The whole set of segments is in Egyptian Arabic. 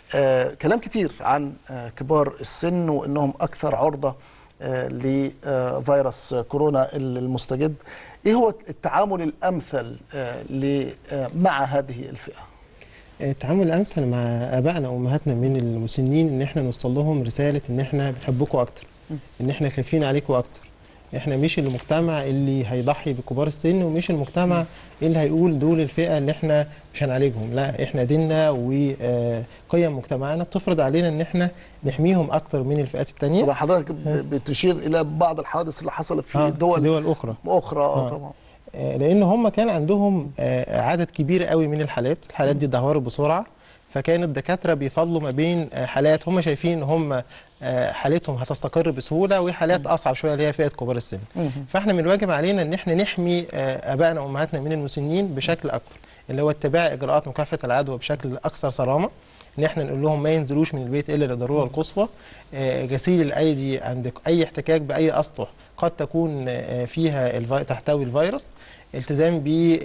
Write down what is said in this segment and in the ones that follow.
آه كلام كتير عن آه كبار السن وانهم اكثر عرضه آه لفيروس كورونا المستجد ايه هو التعامل الامثل آه ل- آه مع هذه الفئه التعامل الامثل مع ابائنا وامهاتنا من المسنين ان احنا نوصل لهم رساله ان احنا بنحبكم اكتر ان احنا خايفين عليكم اكتر احنا مش المجتمع اللي هيضحي بكبار السن ومش المجتمع اللي هيقول دول الفئه اللي احنا مش هنعالجهم لا احنا ديننا وقيم مجتمعنا بتفرض علينا ان احنا نحميهم اكتر من الفئات التانية طبعا حضرتك ب- بتشير الى بعض الحوادث اللي حصلت في آه، دول, في دول اخرى اخرى آه. آه. طبعا آه، لان هم كان عندهم آه، عدد كبير قوي من الحالات الحالات دي اتدهورت بسرعه فكان الدكاتره بيفضلوا ما بين آه، حالات هم شايفين ان هم آه، حالتهم هتستقر بسهوله وحالات اصعب شويه اللي هي فئه كبار السن فاحنا من الواجب علينا ان احنا نحمي آه، ابائنا وامهاتنا من المسنين بشكل اكبر اللي هو اتباع اجراءات مكافحه العدوى بشكل اكثر صرامه ان احنا نقول لهم ما ينزلوش من البيت الا للضروره القصوى آه، غسيل الايدي عند اي احتكاك باي اسطح قد تكون آه، فيها الفي... تحتوي الفيروس التزام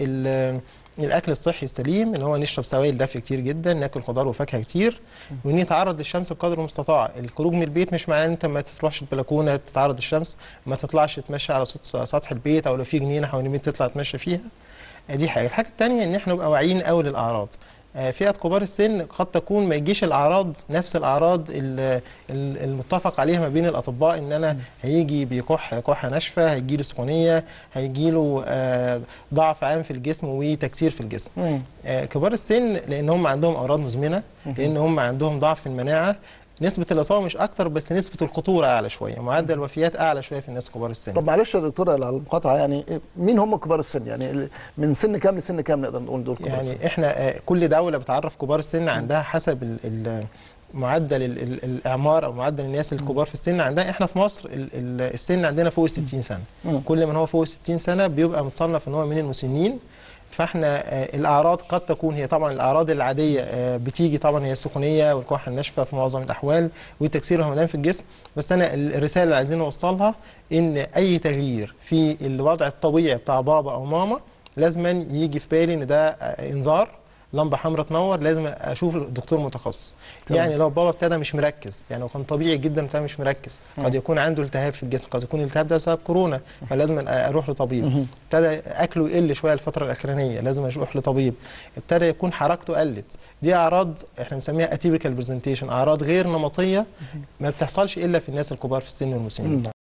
بالاكل الصحي السليم اللي هو نشرب سوائل دافيه كتير جدا ناكل خضار وفاكهه كتير ونتعرض للشمس بقدر المستطاع الخروج من البيت مش معناه ان انت ما تروحش البلكونه تتعرض للشمس ما تطلعش تتمشى على صوت سطح البيت او لو في جنينه حوالين البيت تطلع تتمشى فيها آه، دي حاجه الحاجه الثانيه ان احنا نبقى واعيين قوي للاعراض آه، فئه كبار السن قد تكون ما يجيش الاعراض نفس الاعراض ال- ال- المتفق عليها ما بين الاطباء ان انا هيجي بيكح كحه ناشفه هيجي له سخونيه هيجي له آه، ضعف عام في الجسم وتكسير في الجسم آه، كبار السن لان هم عندهم امراض مزمنه لان هم عندهم ضعف في المناعه نسبة الإصابة مش أكتر بس نسبة الخطورة أعلى شوية، معدل الوفيات أعلى شوية في الناس كبار السن. طب معلش يا دكتور على المقاطعه يعني مين هم كبار السن يعني ال- من سن كام لسن كام نقدر نقول دول كبار السن يعني احنا آه، كل دوله بتعرف كبار السن عندها حسب ال ال معدل ال ال الاعمار او معدل الناس الكبار في السن عندها احنا في مصر ال ال السن عندنا فوق ال 60 سنه مم. كل من هو فوق ال 60 سنه بيبقى متصنف ان هو من المسنين فاحنا آه، الاعراض قد تكون هي طبعا الاعراض العاديه آه، بتيجي طبعا هي السخونيه والكحه الناشفه في معظم الاحوال وتكسير الهمدان في الجسم بس انا ال- الرساله اللي عايزين نوصلها ان اي تغيير في الوضع الطبيعي بتاع بابا او ماما لازما يجي في بالي ان ده آه، انذار لمبه حمراء تنور لازم اشوف دكتور متخصص تمام. يعني لو بابا ابتدى مش مركز يعني لو كان طبيعي جدا ابتدى مش مركز قد يكون عنده التهاب في الجسم قد يكون الالتهاب ده بسبب كورونا فلازم اروح لطبيب مهم. ابتدى اكله يقل شويه الفتره الاخرانيه لازم اروح لطبيب ابتدى يكون حركته قلت دي اعراض احنا بنسميها اتيبيكال برزنتيشن اعراض غير نمطيه ما بتحصلش الا في الناس الكبار في السن والمسنين مم.